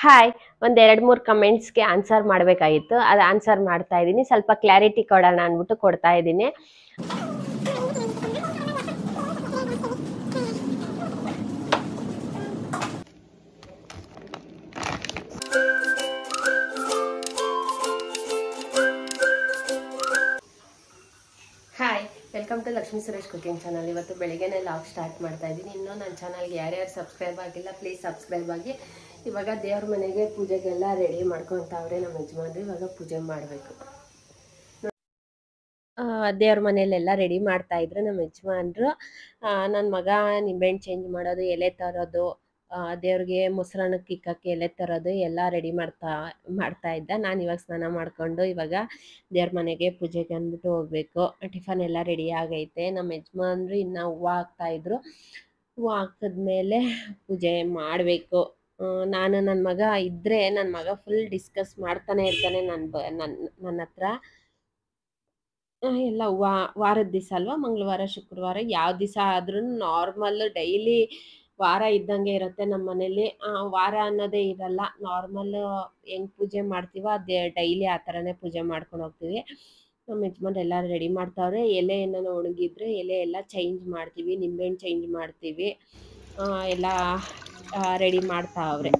hi ಒಂದ್ ಎರಡ್ ಮೂರ್ ಕಮೆಂಟ್ಸ್ಗೆ ಆನ್ಸರ್ ಮಾಡ್ಬೇಕಾಗಿತ್ತು ಅದು ಆನ್ಸರ್ ಮಾಡ್ತಾ ಇದ್ದೀನಿ ಸ್ವಲ್ಪ ಕ್ಲಾರಿಟಿ ಕೊಡೋಣ ಅಂದ್ಬಿಟ್ಟು ಕೊಡ್ತಾ ಇದ್ದೀನಿ hi welcome to Lakshmi Suresh cooking channel ಇವತ್ತು ಬೆಳಿಗ್ಗೆನೆ ಲಾಗ್ ಸ್ಟಾರ್ಟ್ ಮಾಡ್ತಾ ಇದ್ದೀನಿ ಇನ್ನೂ ನನ್ನ ಚಾನಲ್ಗೆ ಯಾರ್ಯಾರು ಸಬ್ಸ್ಕ್ರೈಬ್ ಆಗಿಲ್ಲ ಪ್ಲೀಸ್ ಸಬ್ಸ್ಕ್ರೈಬ್ ಆಗಿ ಇವಾಗ ದೇವ್ರ ಮನೆಗೆ ಪೂಜೆಗೆಲ್ಲ ರೆಡಿ ಮಾಡ್ಕೊಂತಾವ್ರೆ ನಮ್ಮ ಯಜಮಾನ್ರು ಇವಾಗ ಪೂಜೆ ಮಾಡಬೇಕು ದೇವ್ರ ಮನೆಯಲ್ಲೆಲ್ಲ ರೆಡಿ ಮಾಡ್ತಾ ಇದ್ರು ನಮ್ಮ ಯಜಮಾನ್ರು ನನ್ನ ಮಗ ನಿಂಬೆಹಣ್ಣು ಚೇಂಜ್ ಮಾಡೋದು ಎಲೆ ತರೋದು ಆ, ದೇವ್ರಿಗೆ ಮೊಸರನ್ನಕ್ಕೆ ಇಕ್ಕಕ್ಕೆ ಎಲೆ ತರೋದು ಎಲ್ಲ ರೆಡಿ ಮಾಡ್ತಾ ಮಾಡ್ತಾ ಇದ್ದ ನಾನು ಇವಾಗ ಸ್ನಾನ ಮಾಡಿಕೊಂಡು ಇವಾಗ ದೇವ್ರ ಮನೆಗೆ ಪೂಜೆಗೆ ಅಂದ್ಬಿಟ್ಟು ಹೋಗ್ಬೇಕು ಟಿಫನ್ ಎಲ್ಲ ರೆಡಿ ಆಗೈತೆ ನಮ್ಮ ಯಜಮಾನ್ರು ಇನ್ನು ಹೂವು ಹಾಕ್ತಾ ಇದ್ರು ಹೂವು ಹಾಕಿದ್ಮೇಲೆ ಪೂಜೆ ಮಾಡಬೇಕು ನಾನು ನನ್ನ ಮಗ ಇದ್ದರೆ ನನ್ನ ಮಗ ಫುಲ್ ಡಿಸ್ಕಸ್ ಮಾಡ್ತಾನೆ ಇರ್ತಾನೆ ನನ್ನ ಬ ನನ್ನ ನನ್ನ ಹತ್ರ ಆ, ಎಲ್ಲ ವಾ ವಾರದ ದಿವಸ ಅಲ್ವಾ ಮಂಗಳವಾರ ಶುಕ್ರವಾರ ಯಾವ ದಿವಸ ಆದ್ರೂ ನಾರ್ಮಲ್ ಡೈಲಿ ವಾರ ಇದ್ದಂಗೆ ಇರುತ್ತೆ ನಮ್ಮ ಮನೇಲಿ ಆ, ವಾರ ಅನ್ನೋದೇ ಇರಲ್ಲ ನಾರ್ಮಲ್ ಹೆಂಗ್ ಪೂಜೆ ಮಾಡ್ತೀವೋ ಅದೇ ಡೈಲಿ ಆ ಥರನೇ ಪೂಜೆ ಮಾಡ್ಕೊಂಡು ಹೋಗ್ತೀವಿ ನಮ್ಮ ಯಜಮಾನ್ರು ಎಲ್ಲ ರೆಡಿ ಮಾಡ್ತಾವ್ರೆ ಎಲೆ ಏನಾನ ಒಣಗಿದ್ರೆ ಎಲೆ ಎಲ್ಲ ಚೇಂಜ್ ಮಾಡ್ತೀವಿ ನಿಂಬೆಹಣ್ಣು ಚೇಂಜ್ ಮಾಡ್ತೀವಿ ಆ, ಎಲ್ಲ ರೆಡಿ ಮಾಡ್ತಾವ್ರೆ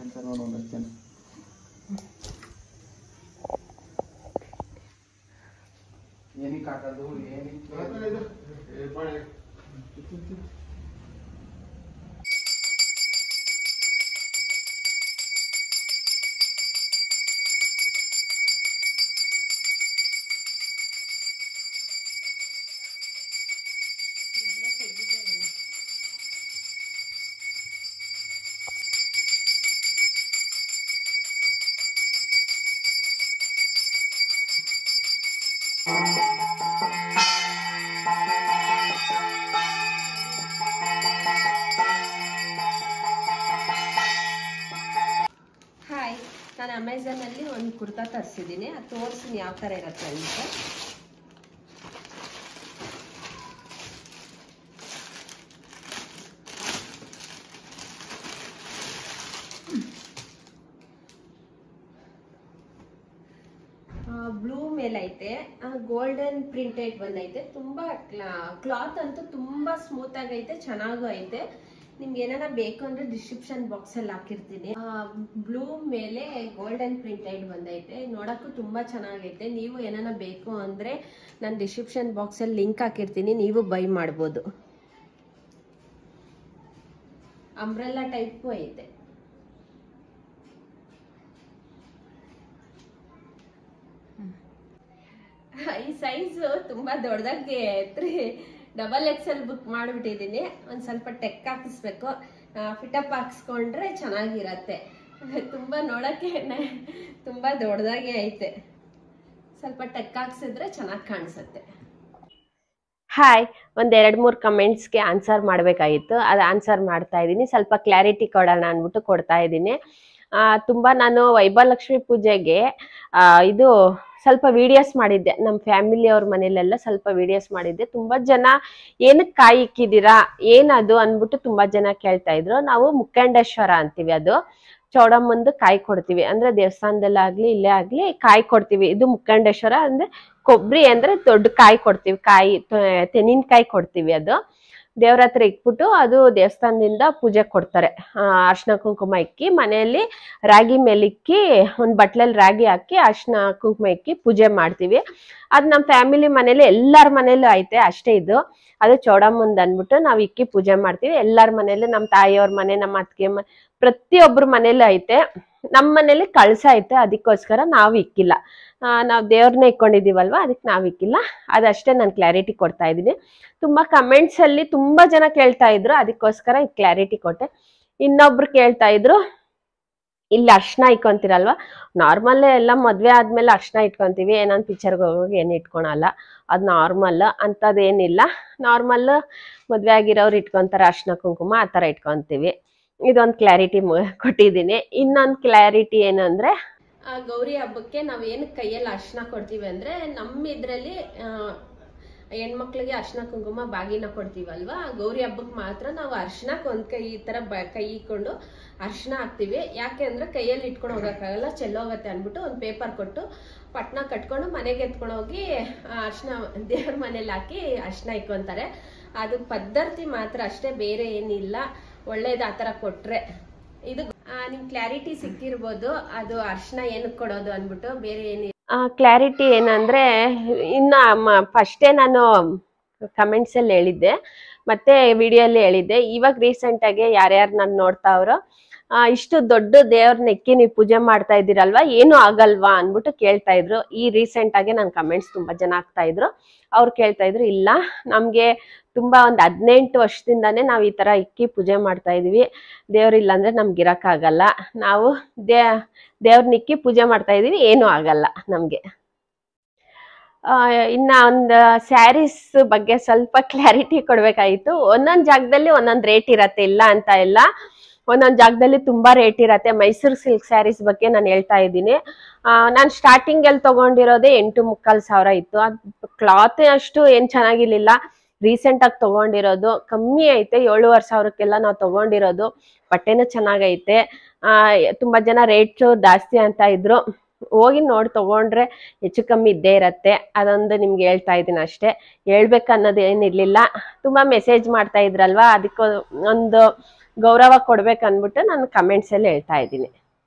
ಏನಕ್ಕೆ ಹಾಕೋದು ಏನಕ್ಕೆ ಹಾಯ್ ನಾನು ಅಮೆಝಾನಲ್ಲಿ ಒಂದು ಕುರ್ತಾ ತರಿಸಿದ್ದೀನಿ ಅದು ತೋರಿಸ್ತೀನಿ ಯಾವ ಥರ ಇರುತ್ತೆ ಅಂತ ಬ್ಲೂ ಮೇಲೈತೆ ಗೋಲ್ಡನ್ ಪ್ರಿಂಟೆಡ್ ಬಂದೈತೆ ತುಂಬಾ ಕ್ಲಾತ್ ಅಂತೂ ತುಂಬಾ ಸ್ಮೂತ್ ಆಗೈತೆ ಚೆನ್ನಾಗೂ ಐತೆ ನಿಮ್ಗೆ ಏನಾರ ಬೇಕು ಅಂದ್ರೆ ಡಿಸ್ಕ್ರಿಪ್ಷನ್ ಬಾಕ್ಸ್ ಅಲ್ಲಿ ಹಾಕಿರ್ತೀನಿ ಬ್ಲೂ ಮೇಲೆ ಗೋಲ್ಡನ್ ಪ್ರಿಂಟೆಡ್ ಬಂದೈತೆ ನೋಡಕ್ಕೂ ತುಂಬಾ ಚೆನ್ನಾಗೈತೆ ನೀವು ಏನಾರ ಬೇಕು ಅಂದ್ರೆ ನಾನು ಡಿಸ್ಕ್ರಿಪ್ಷನ್ ಬಾಕ್ಸ್ ಅಲ್ಲಿ ಲಿಂಕ್ ಹಾಕಿರ್ತೀನಿ ನೀವು ಬೈ ಮಾಡ್ಬೋದು ಅಂಬ್ರೆಲ್ಲಾ ಟೈಪು ಐತೆ ಈ ಸೈಜು ತುಂಬಾ ದೊಡ್ಡದಾಗಿ ಐತ್ರಿ ಡಬಲ್ ಎಕ್ಸ್ ಎಲ್ ಬುಕ್ ಮಾಡಿಬಿಟ್ಟಿದ್ದೀನಿ ಒಂದು ಸ್ವಲ್ಪ ಟೆಕ್ ಹಾಕಿಸ್ಬೇಕು ಫಿಟಪ್ ಹಾಕ್ಸ್ಕೊಂಡ್ರೆ ಚೆನ್ನಾಗಿರತ್ತೆ ತುಂಬಾ ನೋಡಕ್ಕೆ ನ- ತುಂಬಾ ದೊಡ್ಡದಾಗಿ ಐತೆ ಸ್ವಲ್ಪ ಟೆಕ್ ಹಾಕ್ಸಿದ್ರೆ ಚೆನ್ನಾಗಿ ಕಾಣಿಸುತ್ತೆ ಹಾಯ್ ಒಂದ್ ಎರಡ್ ಮೂರ್ ಕಮೆಂಟ್ಸ್ಗೆ ಆನ್ಸರ್ ಮಾಡ್ಬೇಕಾಗಿತ್ತು ಅದು ಆನ್ಸರ್ ಮಾಡ್ತಾ ಇದ್ದೀನಿ ಸ್ವಲ್ಪ ಕ್ಲಾರಿಟಿ ಕೊಡೋಣ ಅಂದ್ಬಿಟ್ಟು ಕೊಡ್ತಾ ಇದ್ದೀನಿ ಆ, ತುಂಬಾ ನಾನು ವೈಭವಲಕ್ಷ್ಮಿ ಪೂಜೆಗೆ ಆ, ಇದು ಸ್ವಲ್ಪ ವಿಡಿಯೋಸ್ ಮಾಡಿದ್ದೆ ನಮ್ಮ ಫ್ಯಾಮಿಲಿ ಅವ್ರ ಮನೇಲೆಲ್ಲ ಸ್ವಲ್ಪ ವಿಡಿಯೋಸ್ ಮಾಡಿದ್ದೆ ತುಂಬಾ ಜನ ಏನಕ್ಕೆ ಕಾಯಿ ಇಕ್ಕಿದ್ದೀರಾ ಏನದು ಅಂದ್ಬಿಟ್ಟು ತುಂಬಾ ಜನ ಕೇಳ್ತಾ ಇದ್ರು ನಾವು ಮುಖಂಡೇಶ್ವರ ಅಂತೀವಿ ಅದು ಚೌಡಮ್ಮಂದು ಕಾಯಿ ಕೊಡ್ತೀವಿ ಅಂದ್ರೆ ದೇವಸ್ಥಾನದಲ್ಲಾಗ್ಲಿ ಇಲ್ಲೇ ಆಗ್ಲಿ ಕಾಯಿ ಕೊಡ್ತೀವಿ ಇದು ಮುಖಂಡೇಶ್ವರ ಅಂದ್ರೆ ಕೊಬ್ಬರಿ ಅಂದ್ರೆ ದೊಡ್ಡ ಕಾಯಿ ಕೊಡ್ತೀವಿ ಕಾಯಿ ತ- ತೆಂಗಿನಕಾಯಿ ಕೊಡ್ತೀವಿ ಅದು ದೇವ್ರ ಹತ್ರ ಇಕ್ಬಿಟ್ಟು ಅದು ದೇವಸ್ಥಾನದಿಂದ ಪೂಜೆ ಕೊಡ್ತಾರೆ ಆ, ಅರ್ಶಿನ ಕುಂಕುಮ ಇಕ್ಕಿ ಮನೆಯಲ್ಲಿ ರಾಗಿ ಮೇಲೆ ಇಕ್ಕಿ ಒಂದು ಬಟ್ಲಲ್ಲಿ ರಾಗಿ ಹಾಕಿ ಅರ್ಶಿನ ಕುಂಕುಮ ಇಕ್ಕಿ ಪೂಜೆ ಮಾಡ್ತೀವಿ ಅದು ನಮ್ಮ ಫ್ಯಾಮಿಲಿ ಮನೇಲಿ ಎಲ್ಲರ ಮನೇಲೂ ಐತೆ ಅಷ್ಟೇ ಇದು ಅದು ಚೌಡಮ್ಮಂದ್ ಅಂದ್ಬಿಟ್ಟು ನಾವು ಇಕ್ಕಿ ಪೂಜೆ ಮಾಡ್ತೀವಿ ಎಲ್ಲರ ಮನೇಲಿ ನಮ್ಮ ತಾಯಿಯವ್ರ ಮನೆ ನಮ್ಮ ಅತ್ತಿಗೆ ಮ ಪ್ರತಿಯೊಬ್ಬರ ಮನೇಲೂ ಐತೆ ನಮ್ಮ ಮನೇಲಿ ಕಳಸ ಐತೆ ಅದಕ್ಕೋಸ್ಕರ ನಾವು ಇಕ್ಕಿಲ್ಲ ನಾವು ದೇವ್ರನ್ನ ಇಕ್ಕೊಂಡಿದೀವಲ್ವಾ ಅದಕ್ಕೆ ನಾವು ಇಕ್ಕಿಲ್ಲ ಅದಷ್ಟೇ ನಾನು ಕ್ಲಾರಿಟಿ ಕೊಡ್ತಾ ಇದ್ದೀನಿ ತುಂಬಾ ಕಮೆಂಟ್ಸ್ ಅಲ್ಲಿ ತುಂಬಾ ಜನ ಕೇಳ್ತಾ ಇದ್ರು ಅದಕ್ಕೋಸ್ಕರ ಕ್ಲಾರಿಟಿ ಕೊಟ್ಟೆ ಇನ್ನೊಬ್ರು ಕೇಳ್ತಾ ಇದ್ರು ಇಲ್ಲಿ ಅರ್ಶನ ಇಕ್ಕೊಂತೀರಲ್ವಾ ನಾರ್ಮಲ್ ಎಲ್ಲ ಮದ್ವೆ ಆದ್ಮೇಲೆ ಅರ್ಶನ ಇಟ್ಕೊಂತೀವಿ ಏನೊಂದು ಪಿಕ್ಚರ್ಗೆ ಹೋಗೋಗಿ ಏನು ಇಟ್ಕೊಳಲ್ಲ ಅದು ನಾರ್ಮಲ್ ಅಂಥದ್ದೇನಿಲ್ಲ ನಾರ್ಮಲ್ ಮದ್ವೆ ಆಗಿರೋರು ಇಟ್ಕೊಂತಾರೆ ಅರ್ಶನ ಕುಂಕುಮ ಆ ಥರ ಇಟ್ಕೊಂತೀವಿ ಇದೊಂದು ಕ್ಲಾರಿಟಿ ಕೊಟ್ಟಿದ್ದೀನಿ ಇನ್ನೊಂದು ಕ್ಲಾರಿಟಿ ಏನು ಅಂದ್ರೆ ಗೌರಿ ಹಬ್ಬಕ್ಕೆ ನಾವು ಏನು ಕೈಯಲ್ಲಿ ಅರ್ಶನ ಕೊಡ್ತೀವಿ ಅಂದ್ರೆ ನಮ್ಮ ಇದರಲ್ಲಿ ಹೆಣ್ಮಕ್ಳಿಗೆ ಅರ್ಶಿನ ಕುಂಕುಮ ಬಾಗಿನ ಕೊಡ್ತೀವಲ್ವಾ ಗೌರಿ ಹಬ್ಬಕ್ಕೆ ಮಾತ್ರ ನಾವು ಅರ್ಶಿನಕ್ಕೆ ಒಂದ್ ಕೈ ಈ ತರ ಬ ಕೈ ಇಕ್ಕೊಂಡು ಅರ್ಶಿನ ಹಾಕ್ತಿವಿ ಯಾಕೆ ಅಂದ್ರೆ ಕೈಯಲ್ಲಿ ಇಟ್ಕೊಂಡು ಹೋಗಕ್ಕಾಗಲ್ಲ ಚೆಲ್ಲೋಗತ್ತೆ ಅಂದ್ಬಿಟ್ಟು ಒಂದು ಪೇಪರ್ ಕೊಟ್ಟು ಪಟ್ನ ಕಟ್ಕೊಂಡು ಮನೆಗೆ ಎತ್ಕೊಂಡು ಹೋಗಿ ಅರ್ಶಿನ ದೇವ್ರ ಮನೇಲಿ ಹಾಕಿ ಅರ್ಶಿನ ಇಕ್ಕೊಂತಾರೆ ಅದು ಪದ್ಧತಿ ಮಾತ್ರ ಅಷ್ಟೇ ಬೇರೆ ಏನಿಲ್ಲ ಒಳ್ಳೇದು ಆ ಥರ ಕೊಟ್ರೆ ಇದು ನಿಮ್ ಕ್ಲಾರಿಟಿ ಸಿಕ್ಕಿರ್ಬೋದು ಅದು ಅರ್ಶಿನ ಏನಕ್ಕೆ ಕೊಡೋದು ಅಂದ್ಬಿಟ್ಟು ಬೇರೆ ಏನಿಲ್ಲ ಕ್ಲಾರಿಟಿ ಏನಂದ್ರೆ ಇನ್ನ ಫಸ್ಟೇ ನಾನು ಕಮೆಂಟ್ಸ್ ಅಲ್ಲಿ ಹೇಳಿದ್ದೆ ಮತ್ತೆ ವಿಡಿಯೋಲ್ಲಿ ಹೇಳಿದ್ದೆ ಇವಾಗ ರೀಸೆಂಟ್ ಆಗಿ ಯಾರ್ಯಾರು ನಾನು ನೋಡ್ತಾವ್ರೋ ಆ, ಇಷ್ಟು ದೊಡ್ಡ ದೇವ್ರನ್ನ ಎಕ್ಕಿ ನೀವು ಪೂಜೆ ಮಾಡ್ತಾ ಇದ್ದೀರಲ್ವಾ ಏನು ಆಗಲ್ವಾ ಅನ್ಬಿಟ್ಟು ಕೇಳ್ತಾ ಇದ್ರು ಈ ರೀಸೆಂಟ್ ಆಗಿ ನನ್ನ ಕಮೆಂಟ್ಸ್ ತುಂಬಾ ಜನ ಆಗ್ತಾ ಇದ್ರು ಅವ್ರು ಕೇಳ್ತಾ ಇದ್ರು ಇಲ್ಲ ನಮ್ಗೆ ತುಂಬಾ ಒಂದ್ ಹದಿನೆಂಟು ವರ್ಷದಿಂದಾನೇ ನಾವು ಈ ತರ ಇಕ್ಕಿ ಪೂಜೆ ಮಾಡ್ತಾ ಇದೀವಿ ದೇವ್ರಿಲ್ಲ ಅಂದ್ರೆ ನಮ್ಗೆ ಇರಕ್ಕಾಗಲ್ಲ ನಾವು ದೇ ದೇವ್ರನ್ನ ಇಕ್ಕಿ ಪೂಜೆ ಮಾಡ್ತಾ ಇದೀವಿ ಏನೂ ಆಗಲ್ಲ ನಮ್ಗೆ ಆ, ಇನ್ನ ಒಂದು ಸ್ಯಾರೀಸ್ ಬಗ್ಗೆ ಸ್ವಲ್ಪ ಕ್ಲಾರಿಟಿ ಕೊಡ್ಬೇಕಾಗಿತ್ತು ಒಂದೊಂದ್ ಜಾಗದಲ್ಲಿ ಒಂದೊಂದ್ ರೇಟ್ ಇರತ್ತೆ ಇಲ್ಲ ಅಂತ ಇಲ್ಲ ಒಂದೊಂದ್ ಜಾಗದಲ್ಲಿ ತುಂಬಾ ರೇಟ್ ಇರತ್ತೆ ಮೈಸೂರು ಸಿಲ್ಕ್ ಸ್ಯಾರೀಸ್ ಬಗ್ಗೆ ನಾನು ಹೇಳ್ತಾ ಇದ್ದೀನಿ ನಾನು ಸ್ಟಾರ್ಟಿಂಗ್ ಅಲ್ಲಿ ತಗೊಂಡಿರೋದೇ ಎಂಟು ಮುಕ್ಕಾಲ್ ಸಾವಿರ ಇತ್ತು ಅದ್ ಕ್ಲಾತ್ ಅಷ್ಟು ಏನ್ ಚೆನ್ನಾಗಿರ್ಲಿಲ್ಲ ರೀಸೆಂಟ್ ಆಗಿ ತಗೊಂಡಿರೋದು ಕಮ್ಮಿ ಐತೆ ಏಳುವರೆ ಸಾವಿರಕ್ಕೆಲ್ಲ ನಾವು ತಗೊಂಡಿರೋದು ಬಟ್ಟೆನೂ ಚೆನ್ನಾಗೈತೆ ಆ ತುಂಬಾ ಜನ ರೇಟ್ ಜಾಸ್ತಿ ಅಂತ ಇದ್ರು ಹೋಗಿ ನೋಡಿ ತಗೊಂಡ್ರೆ ಹೆಚ್ಚು ಕಮ್ಮಿ ಇದ್ದೇ ಇರತ್ತೆ ಅದೊಂದು ನಿಮ್ಗೆ ಹೇಳ್ತಾ ಇದ್ದೀನಿ ಅಷ್ಟೇ ಹೇಳ್ಬೇಕು ಅನ್ನೋದು ಏನಿರ್ಲಿಲ್ಲ ತುಂಬಾ ಮೆಸೇಜ್ ಮಾಡ್ತಾ ಇದ್ರಲ್ವಾ ಅದಕ್ಕೆ ಒಂದು ಗೌರವ ಕೊಡ್ಬೇಕು ಅನ್ಬಿಟ್ಟು ನಾನು ಕಮೆಂಟ್ಸ್ ಅಲ್ಲಿ ಹೇಳ್ತಾ ಇದ್ದೀನಿ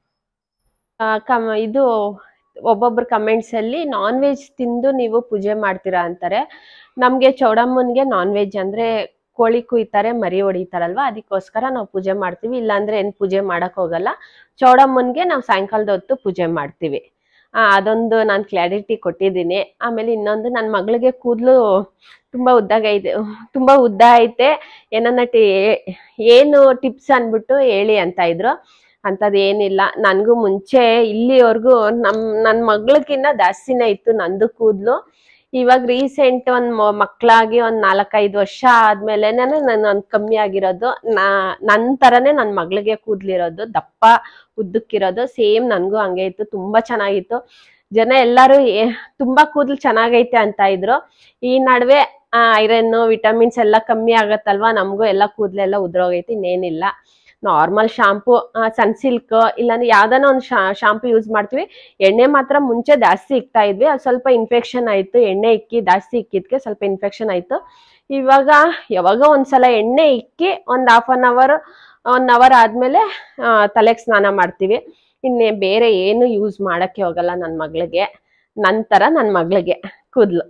ಆ, ಕಮ್ ಇದು ಒಬ್ಬೊಬ್ರು ಕಮೆಂಟ್ಸ್ ಅಲ್ಲಿ ನಾನ್ ವೆಜ್ ತಿಂದು ನೀವು ಪೂಜೆ ಮಾಡ್ತೀರಾ ಅಂತಾರೆ ನಮ್ಗೆ ಚೌಡಮ್ಮನ್ಗೆ ನಾನ್ ವೆಜ್ ಅಂದ್ರೆ ಕೋಳಿ ಕುಯ್ತಾರೆ ಮರಿ ಹೊಡಿತಾರಲ್ವಾ ಅದಕ್ಕೋಸ್ಕರ ನಾವು ಪೂಜೆ ಮಾಡ್ತೀವಿ ಇಲ್ಲಾಂದ್ರೆ ಏನ್ ಪೂಜೆ ಮಾಡಕ್ ಹೋಗಲ್ಲ ಚೌಡಮ್ಮನ್ಗೆ ನಾವು ಸಾಯಂಕಾಲದ ಹೊತ್ತು ಪೂಜೆ ಮಾಡ್ತೀವಿ ಆ, ಅದೊಂದು ನಾನು ಕ್ಲಾರಿಟಿ ಕೊಟ್ಟಿದ್ದೀನಿ ಆಮೇಲೆ ಇನ್ನೊಂದು ನನ್ನ ಮಗಳಿಗೆ ಕೂದಲು ತುಂಬಾ ಉದ್ದಾಗ ಇದೆ ತುಂಬಾ ಉದ್ದ ಐತೆ ಏನನ್ನ ಟಿ ಏನು ಟಿಪ್ಸ್ ಅನ್ಬಿಟ್ಟು ಹೇಳಿ ಅಂತ ಇದ್ರು ಅಂಥದ್ದು ಏನಿಲ್ಲ ನನಗೂ ಮುಂಚೆ ಇಲ್ಲಿವರೆಗೂ ನಮ್ ನನ್ನ ಮಗಳಿಗಿನ್ನ ಜಾಸ್ತಿನೇ ಇತ್ತು ನಂದು ಕೂದಲು ಇವಾಗ ರೀಸೆಂಟ್ ಒಂದ್ ಮೊ- ಮಕ್ಳಾಗಿ ಒಂದ್ ನಾಲ್ಕೈದು ವರ್ಷ ಆದ್ಮೇಲೆ ನಾನು ಕಮ್ಮಿ ಆಗಿರೋದು ನಾ ನನ್ ತರನೇ ನನ್ನ ಮಗಳಿಗೆ ಕೂದ್ಲಿರೋದು ದಪ್ಪ ಉದ್ದಕ್ಕಿರೋದು ಸೇಮ್ ನನ್ಗೂ ಹಂಗೆ ಇತ್ತು ತುಂಬಾ ಚೆನ್ನಾಗಿತ್ತು ಜನ ಎಲ್ಲಾರು ಏ- ತುಂಬಾ ಕೂದಲು ಚೆನ್ನಾಗೈತೆ ಅಂತ ಇದ್ರು ಈ ನಡುವೆ ಐರನ್ ವಿಟಮಿನ್ಸ್ ಎಲ್ಲ ಕಮ್ಮಿ ಆಗತ್ತಲ್ವಾ ನಮಗೂ ಎಲ್ಲ ಕೂದಲೆಲ್ಲ ಉದ್ರೋಗೈತೆ ಇನ್ನೇನಿಲ್ಲ ನಾರ್ಮಲ್ ಶಾಂಪು ಸನ್ ಸಿಲ್ಕ್ ಇಲ್ಲಾಂದ್ರೆ ಯಾವ್ದಾನ ಒಂದು ಶಾಂಪು ಯೂಸ್ ಮಾಡ್ತೀವಿ ಎಣ್ಣೆ ಮಾತ್ರ ಮುಂಚೆ ಜಾಸ್ತಿ ಇಕ್ತಾ ಇದ್ವಿ ಅದು ಸ್ವಲ್ಪ ಇನ್ಫೆಕ್ಷನ್ ಆಯ್ತು ಎಣ್ಣೆ ಇಕ್ಕಿ ಜಾಸ್ತಿ ಇಕ್ಕಿದ್ಕೆ ಸ್ವಲ್ಪ ಇನ್ಫೆಕ್ಷನ್ ಆಯ್ತು ಇವಾಗ ಯಾವಾಗ ಒಂದ್ಸಲ ಎಣ್ಣೆ ಇಕ್ಕಿ ಒಂದ್ half an hour one hour ಆದ್ಮೇಲೆ ತಲೆಗೆ ಸ್ನಾನ ಮಾಡ್ತೀವಿ ಇನ್ನೇ ಬೇರೆ ಏನು ಯೂಸ್ ಮಾಡಕ್ಕೆ ಹೋಗಲ್ಲ ನನ್ನ ಮಗಳಿಗೆ ನಂತರ ನನ್ನ ಮಗಳಿಗೆ ಕೂದ್ಲು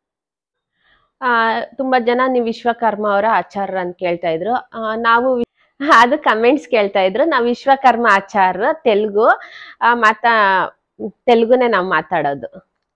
ಆ ತುಂಬಾ ಜನ ನೀವು ವಿಶ್ವಕರ್ಮ ಅವರ ಆಚಾರ್ಯ ಅಂತ ಕೇಳ್ತಾ ಇದ್ರು ಆ, ನಾವು ವಿ- ಅದು ಕಮೆಂಟ್ಸ್ ಕೇಳ್ತಾ ಇದ್ರು ನಾವು ವಿಶ್ವಕರ್ಮ ಆಚಾರ್ಯ ತೆಲುಗು ಆ, ಮಾತಾ ತೆಲುಗುನೇ ನಾವು ಮಾತಾಡೋದು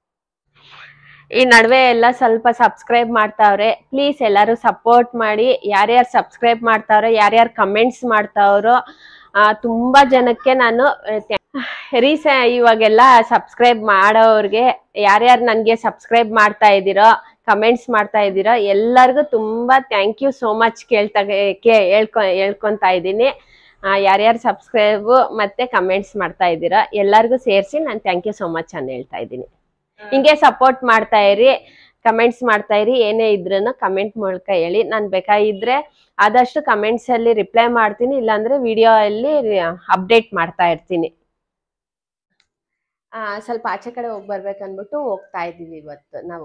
ಈ ನಡುವೆ ಎಲ್ಲ ಸ್ವಲ್ಪ ಸಬ್ಸ್ಕ್ರೈಬ್ ಮಾಡ್ತಾವ್ರೆ ಪ್ಲೀಸ್ ಎಲ್ಲರೂ ಸಪೋರ್ಟ್ ಮಾಡಿ ಯಾರ್ಯಾರು ಸಬ್ಸ್ಕ್ರೈಬ್ ಮಾಡ್ತಾವ್ರೆ ಯಾರ್ಯಾರು ಕಮೆಂಟ್ಸ್ ಮಾಡ್ತಾವ್ರೋ ಆ, ತುಂಬಾ ಜನಕ್ಕೆ ನಾನು ರೀಸ ಇವಾಗೆಲ್ಲ ಸಬ್ಸ್ಕ್ರೈಬ್ ಮಾಡೋರ್ಗೆ ಯಾರ್ಯಾರು ನನಗೆ ಸಬ್ಸ್ಕ್ರೈಬ್ ಮಾಡ್ತಾ ಇದ್ದೀರೋ ಕಮೆಂಟ್ಸ್ ಮಾಡ್ತಾ ಇದ್ದೀರೋ ಎಲ್ಲರಿಗೂ ತುಂಬಾ ಥ್ಯಾಂಕ್ ಯು ಸೋ ಮಚ್ ಕೇಳ್ತಾ ಕೇ ಹೇಳ್ಕೊ ಹೇಳ್ಕೊಂತಾ ಇದ್ದೀನಿ ಯಾರ್ಯಾರು ಸಬ್ಸ್ಕ್ರೈಬ್ ಮತ್ತೆ ಕಮೆಂಟ್ಸ್ ಮಾಡ್ತಾ ಇದ್ದೀರಾ ಎಲ್ಲರಿಗೂ ಸೇರಿಸಿ ನಾನು ಥ್ಯಾಂಕ್ ಯು ಸೋ ಮಚ್ ಅಂತ ಹೇಳ್ತಾ ಇದ್ದೀನಿ ಹಿಂಗೆ ಸಪೋರ್ಟ್ ಮಾಡ್ತಾ ಇರಿ ಕಮೆಂಟ್ಸ್ ಮಾಡ್ತಾ ಇರಿ ಏನೇ ಇದ್ರೂ ಕಮೆಂಟ್ ಮೂಲಕ ಹೇಳಿ ನಾನು ಬೇಕಾಗಿದ್ರೆ ಆದಷ್ಟು ಕಮೆಂಟ್ಸ್ ಅಲ್ಲಿ ರಿಪ್ಲೈ ಮಾಡ್ತೀನಿ ಇಲ್ಲಾಂದ್ರೆ ವಿಡಿಯೋ ಅಲ್ಲಿ ಅಪ್ಡೇಟ್ ಮಾಡ್ತಾ ಇರ್ತೀನಿ ಆ, ಸ್ವಲ್ಪ ಆಚೆ ಕಡೆ ಹೋಗಿ ಬರ್ಬೇಕನ್ಬಿಟ್ಟು ಹೋಗ್ತಾ ಇದೀವಿ ಇವತ್ತು ನಾವು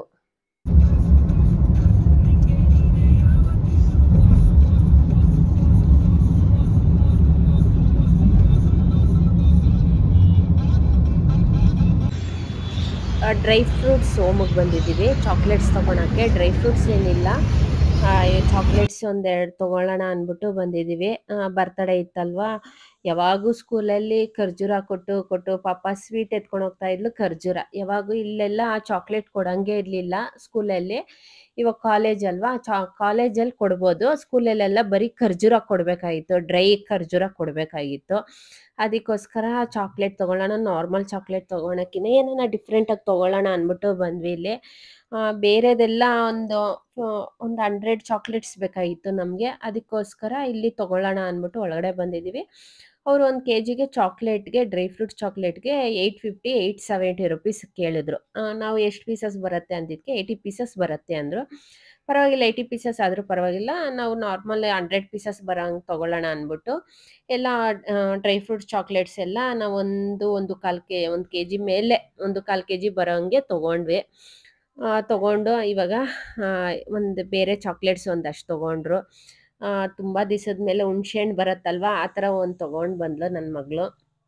ಡ್ರೈ ಫ್ರೂಟ್ಸ್ ಹೋಮಿಗೆ ಬಂದಿದ್ದೀವಿ ಚಾಕ್ಲೇಟ್ಸ್ ತೊಗೊಳಕ್ಕೆ ಡ್ರೈ ಫ್ರೂಟ್ಸ್ ಏನಿಲ್ಲ ಚಾಕ್ಲೇಟ್ಸ್ ಒಂದೆರಡು ತೊಗೊಳ್ಳೋಣ ಅಂದ್ಬಿಟ್ಟು ಬಂದಿದ್ದೀವಿ ಬರ್ತಡೇ ಇತ್ತಲ್ವಾ ಯಾವಾಗೂ ಸ್ಕೂಲಲ್ಲಿ ಖರ್ಜೂರ ಕೊಟ್ಟು ಕೊಟ್ಟು ಪಾಪ ಸ್ವೀಟ್ ಎತ್ಕೊಂಡು ಹೋಗ್ತಾ ಇದ್ಲು ಖರ್ಜೂರ ಯಾವಾಗೂ ಇಲ್ಲೆಲ್ಲ ಚಾಕ್ಲೇಟ್ ಕೊಡಂಗೆ ಇರಲಿಲ್ಲ ಸ್ಕೂಲಲ್ಲಿ ಇವಾಗ ಕಾಲೇಜ್ ಅಲ್ವಾ ಚಾ ಕಾಲೇಜಲ್ಲಿ ಕೊಡ್ಬೋದು ಸ್ಕೂಲಲ್ಲೆಲ್ಲ ಬರೀ ಖರ್ಜೂರ ಕೊಡಬೇಕಾಗಿತ್ತು ಡ್ರೈ ಖರ್ಜೂರ ಕೊಡಬೇಕಾಗಿತ್ತು ಅದಕ್ಕೋಸ್ಕರ ಚಾಕ್ಲೇಟ್ ತೊಗೊಳ್ಳೋಣ ನಾರ್ಮಲ್ ಚಾಕ್ಲೇಟ್ ತೊಗೊಳಕ್ಕಿಂತ ಏನಾನ ಡಿಫ್ರೆಂಟಾಗಿ ತೊಗೊಳ್ಳೋಣ ಅಂದ್ಬಿಟ್ಟು ಬಂದ್ವಿ ಇಲ್ಲಿ ಆ, ಬೇರೆದೆಲ್ಲ ಒಂದು ಒಂದು ಹಂಡ್ರೆಡ್ ಚಾಕ್ಲೇಟ್ಸ್ ಬೇಕಾಗಿತ್ತು ನಮಗೆ ಅದಕ್ಕೋಸ್ಕರ ಇಲ್ಲಿ ತೊಗೊಳ್ಳೋಣ ಅಂದ್ಬಿಟ್ಟು ಒಳಗಡೆ ಬಂದಿದ್ದೀವಿ ಅವರು ಒಂದು ಕೆ ಜಿಗೆ ಚಾಕ್ಲೇಟ್ಗೆ ಡ್ರೈ ಫ್ರೂಟ್ ಚಾಕ್ಲೇಟ್ಗೆ eight fifty eight seventy rupees ಕೇಳಿದ್ರು ಆ, ನಾವು ಎಷ್ಟು ಪೀಸಸ್ ಬರುತ್ತೆ ಅಂದಿದ್ದಕ್ಕೆ ಏಯ್ಟಿ ಪೀಸಸ್ ಬರುತ್ತೆ ಅಂದರು ಪರವಾಗಿಲ್ಲ ಏಯ್ಟಿ ಪೀಸಸ್ ಆದರೂ ಪರವಾಗಿಲ್ಲ ನಾವು ನಾರ್ಮಲ್ ಹಂಡ್ರೆಡ್ ಪೀಸಸ್ ಬರೋಂಗೆ ತೊಗೊಳ್ಳೋಣ ಅಂದ್ಬಿಟ್ಟು ಎಲ್ಲ ಡ್ರೈ ಫ್ರೂಟ್ ಚಾಕ್ಲೇಟ್ಸ್ ಎಲ್ಲ ನಾವು ಒಂದು ಒಂದು ಕಾಲು ಕೆ ಒಂದು ಕೆ ಜಿ ಮೇಲೆ ಒಂದು ಕಾಲು ಕೆ ಜಿ ಬರೋಂಗೆ ತೊಗೊಂಡ್ವಿ ಆ, ತೊಗೊಂಡು ಇವಾಗ ಒಂದು ಬೇರೆ ಚಾಕ್ಲೇಟ್ಸ್ ಒಂದಷ್ಟು ತೊಗೊಂಡ್ರು ತುಂಬ ದಿವಸದ ಮೇಲೆ ಹುಣ್ಸೆಹಣ್ಣು ಬರುತ್ತಲ್ವಾ ಆ ಥರ ಒಂದು ತೊಗೊಂಡು ಬಂದ್ಲು ನನ್ನ ಮಗಳು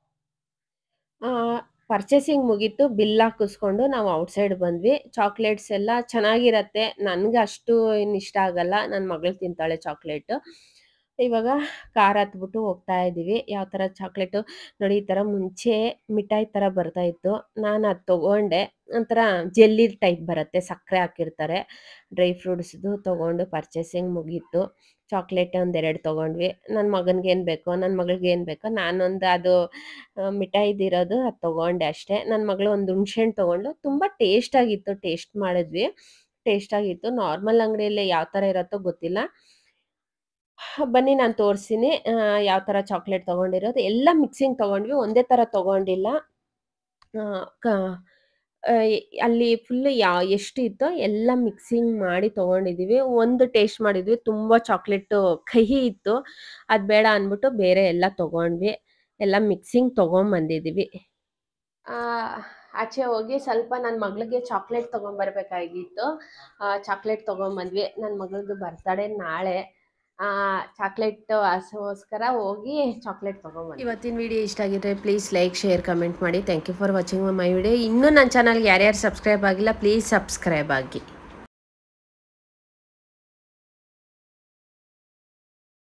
ಪರ್ಚೇಸಿಂಗ್ ಮುಗೀತು ಬಿಲ್ ಹಾಕಿಸ್ಕೊಂಡು ನಾವು ಔಟ್ಸೈಡ್ ಬಂದ್ವಿ ಚಾಕ್ಲೇಟ್ಸ್ ಎಲ್ಲ ಚೆನ್ನಾಗಿರತ್ತೆ ನನಗೆ ಅಷ್ಟು ಏನು ಇಷ್ಟ ಆಗಲ್ಲ ನನ್ನ ಮಗಳು ತಿಂತಾಳೆ ಚಾಕ್ಲೇಟು ಇವಾಗ ಕಾರ್ ಹತ್ಬಿಟ್ಟು ಹೋಗ್ತಾ ಇದ್ದೀವಿ ಯಾವ ಥರ ಚಾಕ್ಲೇಟು ನೋಡಿ ಈ ಥರ ಮುಂಚೆ ಮಿಠಾಯಿ ಥರ ಬರ್ತಾ ಇತ್ತು ನಾನು ಅದು ತೊಗೊಂಡೆ ಒಂಥರ ಜೆಲ್ಲಿ ಟೈಪ್ ಬರುತ್ತೆ ಸಕ್ಕರೆ ಹಾಕಿರ್ತಾರೆ ಡ್ರೈ ಫ್ರೂಟ್ಸ್ದು ತೊಗೊಂಡು ಪರ್ಚೇಸಿಂಗ್ ಮುಗೀತು ಚಾಕ್ಲೇಟ್ ಒಂದೆರಡು ತೊಗೊಂಡ್ವಿ ನನ್ನ ಮಗನಿಗೆ ಏನು ಬೇಕೋ ನನ್ನ ಮಗಳಿಗೆ ಏನು ಬೇಕೋ ನಾನೊಂದು ಅದು ಆ, ಮಿಠಾಯಿದಿರೋದು ಅದು ತೊಗೊಂಡೆ ಅಷ್ಟೇ ನನ್ನ ಮಗಳು ಒಂದು ಹುಣ್ಸೆಹಣ್ಣು ತೊಗೊಂಡು ತುಂಬ ಟೇಸ್ಟಾಗಿತ್ತು ಟೇಸ್ಟ್ ಮಾಡಿದ್ವಿ ಟೇಸ್ಟಾಗಿತ್ತು ನಾರ್ಮಲ್ ಅಂಗಡಿಯಲ್ಲಿ ಯಾವ ಥರ ಇರುತ್ತೋ ಗೊತ್ತಿಲ್ಲ ಬನ್ನಿ ನಾನು ತೋರಿಸ್ತೀನಿ ಯಾವ ಥರ ಚಾಕ್ಲೇಟ್ ತೊಗೊಂಡಿರೋದು ಎಲ್ಲ ಮಿಕ್ಸಿಂಗ್ ತೊಗೊಂಡ್ವಿ ಒಂದೇ ಥರ ತೊಗೊಂಡಿಲ್ಲ ಆ, ಕ ಆ, ಅಲ್ಲಿ ಫುಲ್ ಯಾ ಎಷ್ಟು ಇತ್ತೋ ಎಲ್ಲ ಮಿಕ್ಸಿಂಗ್ ಮಾಡಿ ತೊಗೊಂಡಿದ್ದೀವಿ ಒಂದು ಟೇಸ್ಟ್ ಮಾಡಿದ್ವಿ ತುಂಬ ಚಾಕ್ಲೇಟು ಕಹಿ ಇತ್ತು ಅದು ಬೇಡ ಅಂದ್ಬಿಟ್ಟು ಬೇರೆ ಎಲ್ಲ ತೊಗೊಂಡ್ವಿ ಎಲ್ಲ ಮಿಕ್ಸಿಂಗ್ ತೊಗೊಂಬಂದಿದ್ದೀವಿ ಆಚೆ ಹೋಗಿ ಸ್ವಲ್ಪ ನನ್ನ ಮಗಳಿಗೆ ಚಾಕ್ಲೇಟ್ ತೊಗೊಂಬರ್ಬೇಕಾಗಿತ್ತು ಚಾಕ್ಲೇಟ್ ತೊಗೊಂಬಂದ್ವಿ ನನ್ನ ಮಗಳದ್ದು ಬರ್ತಡೇ ನಾಳೆ ಚಾಕ್ಲೇಟ್ ಆಸೋಸ್ಕರ ಹೋಗಿ ಚಾಕ್ಲೇಟ್ ತೊಗೊಂಬಂದ್ವಿ ಇವತ್ತಿನ ವಿಡಿಯೋ ಇಷ್ಟ ಆಗಿದ್ರೆ ಪ್ಲೀಸ್ ಲೈಕ್ ಶೇರ್ ಕಮೆಂಟ್ ಮಾಡಿ thank you for watching my video ಇನ್ನೂ ನನ್ನ ಚಾನಲ್ಗೆ ಯಾರ್ಯಾರು ಸಬ್ಸ್ಕ್ರೈಬ್ ಆಗಿಲ್ಲ ಪ್ಲೀಸ್ ಸಬ್ಸ್ಕ್ರೈಬ್ ಆಗಿ